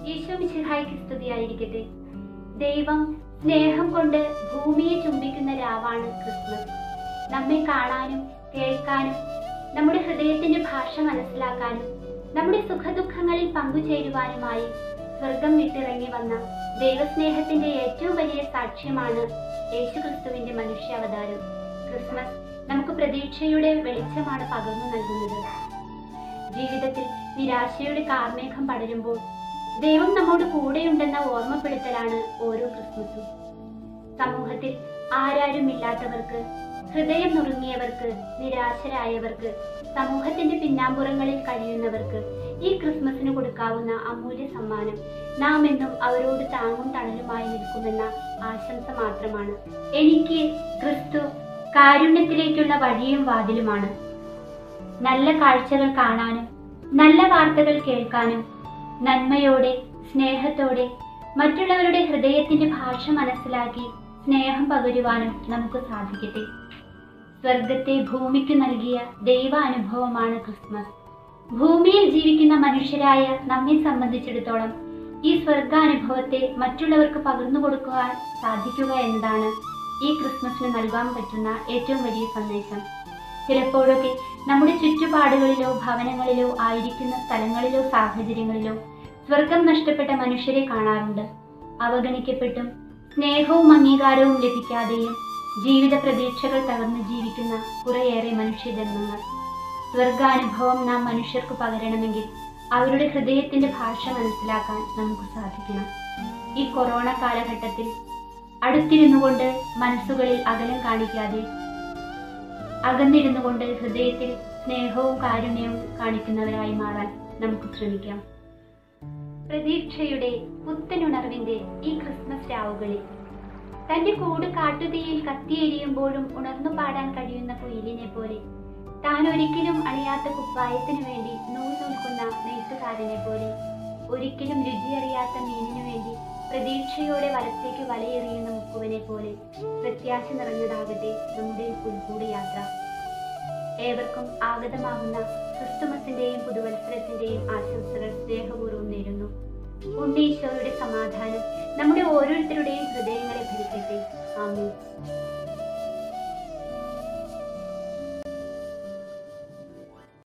ഈശോ മിശിഹായ്ക്ക് സ്തുതിയായിരിക്കട്ടെ ദൈവം സ്നേഹം കൊണ്ട് ഭൂമിയെ ചുംബിക്കുന്ന രാവാണ് ക്രിസ്മസ് നമ്മെ കാണാനും കേൾക്കാനും നമ്മുടെ ഹൃദയത്തിന്റെ ഭാഷ മനസ്സിലാക്കാനും നമ്മുടെ സുഖദുഃഖങ്ങളിൽ പങ്കുചേരുവാനുമായി സ്വർഗം വിട്ടിറങ്ങി വന്ന ദൈവസ്നേഹത്തിന്റെ ഏറ്റവും വലിയ സാക്ഷ്യമാണ് യേശുക്രിസ്തുവിന്റെ മനുഷ്യാവതാരം ക്രിസ്മസ് നമുക്ക് പ്രതീക്ഷയുടെ വെളിച്ചമാണ് പകർന്നു നൽകുന്നത് ജീവിതത്തിൽ നിരാശയുടെ കാർമേഘം പടരുമ്പോൾ ദൈവം നമ്മോട് കൂടെയുണ്ടെന്ന ഓർമ്മപ്പെടുത്തലാണ് ഓരോ ക്രിസ്മസും സമൂഹത്തിൽ ആരാരുമില്ലാത്തവർക്ക് ഹൃദയം നുറുങ്ങിയവർക്ക് നിരാശരായവർക്ക് സമൂഹത്തിന്റെ പിന്നാമ്പുറങ്ങളിൽ കഴിയുന്നവർക്ക് ഈ ക്രിസ്മസിന് കൊടുക്കാവുന്ന അമൂല്യ സമ്മാനം നാം എന്നും അവരോട് താങ്ങും തണലുമായി നിൽക്കുമെന്ന ആശംസ മാത്രമാണ് എനിക്ക് ക്രിസ്തു കാരുണ്യത്തിലേക്കുള്ള വഴിയും വാതിലുമാണ് നല്ല കാഴ്ചകൾ കാണാനും നല്ല വാർത്തകൾ കേൾക്കാനും നന്മയോടെ സ്നേഹത്തോടെ മറ്റുള്ളവരുടെ ഹൃദയത്തിന്റെ ഭാഷ മനസ്സിലാക്കി സ്നേഹം പകരുവാനും നമുക്ക് സാധിക്കട്ടെ സ്വർഗത്തെ ഭൂമിക്ക് നൽകിയ ദൈവാനുഭവമാണ് ക്രിസ്മസ് ഭൂമിയിൽ ജീവിക്കുന്ന മനുഷ്യരായ നമ്മെ സംബന്ധിച്ചിടത്തോളം ഈ സ്വർഗാനുഭവത്തെ മറ്റുള്ളവർക്ക് പകർന്നു കൊടുക്കുവാൻ സാധിക്കുക എന്നതാണ് ഈ ക്രിസ്മസിന് നൽകാൻ പറ്റുന്ന ഏറ്റവും വലിയ സന്ദേശം ചിലപ്പോഴൊക്കെ നമ്മുടെ ചുറ്റുപാടുകളിലോ ഭവനങ്ങളിലോ ആയിരിക്കുന്ന സ്ഥലങ്ങളിലോ സാഹചര്യങ്ങളിലോ സ്വർഗം നഷ്ടപ്പെട്ട മനുഷ്യരെ കാണാറുണ്ട് അവഗണിക്കപ്പെട്ടും സ്നേഹവും അംഗീകാരവും ലഭിക്കാതെയും ജീവിത പ്രതീക്ഷകൾ തകർന്ന് ജീവിക്കുന്ന കുറേയേറെ മനുഷ്യജന്മങ്ങൾ സ്വർഗാനുഭവം നാം മനുഷ്യർക്ക് പകരണമെങ്കിൽ അവരുടെ ഹൃദയത്തിന്റെ ഭാഷ മനസ്സിലാക്കാൻ നമുക്ക് സാധിക്കണം ഈ കൊറോണ കാലഘട്ടത്തിൽ അടുത്തിരുന്നു കൊണ്ട് മനസ്സുകളിൽ അകലം കാണിക്കാതെ അകന്നിരുന്നു കൊണ്ട് ഹൃദയത്തിൽ സ്നേഹവും കാരുണ്യവും കാണിക്കുന്നവരായി മാറാൻ നമുക്ക് ശ്രമിക്കാം പ്രതീക്ഷയുടെ പുത്തനുണർവിന്റെ ഈ ക്രിസ്മസ് രാവുകളിൽ തന്റെ കൂട് കാട്ടുതീയിൽ കത്തിയെരിയുമ്പോഴും ഉണർന്നു പാടാൻ കഴിയുന്ന കുയിലിനെ പോലെ താൻ ഒരിക്കലും അണിയാത്ത കുപ്പായത്തിനു വേണ്ടി നൂൽ നൂൽക്കുന്ന നെയ്ത്തുകാരനെ പോലെ ഒരിക്കലും രുചിയറിയാത്ത മീനിനു വേണ്ടി പ്രതീക്ഷയോടെ വലത്തേക്ക് വലയെറിയുന്ന മുക്കുവനെ പോലെ പ്രത്യാശ നിറഞ്ഞതാകട്ടെ നമ്മുടെ ഈ പുൽക്കൂട് യാത്ര ഏവർക്കും ആഗതമാകുന്ന ക്രിസ്തുമസിന്റെയും പുതുവത്സരത്തിന്റെയും ആശംസകൾ സ്നേഹപൂർവ്വം നേരുന്നു ഉണ്ണീശോയുടെ സമാധാനം നമ്മുടെ ഓരോരുത്തരുടെയും ഹൃദയങ്ങളെ ഭരിക്കട്ടെ ആമീൻ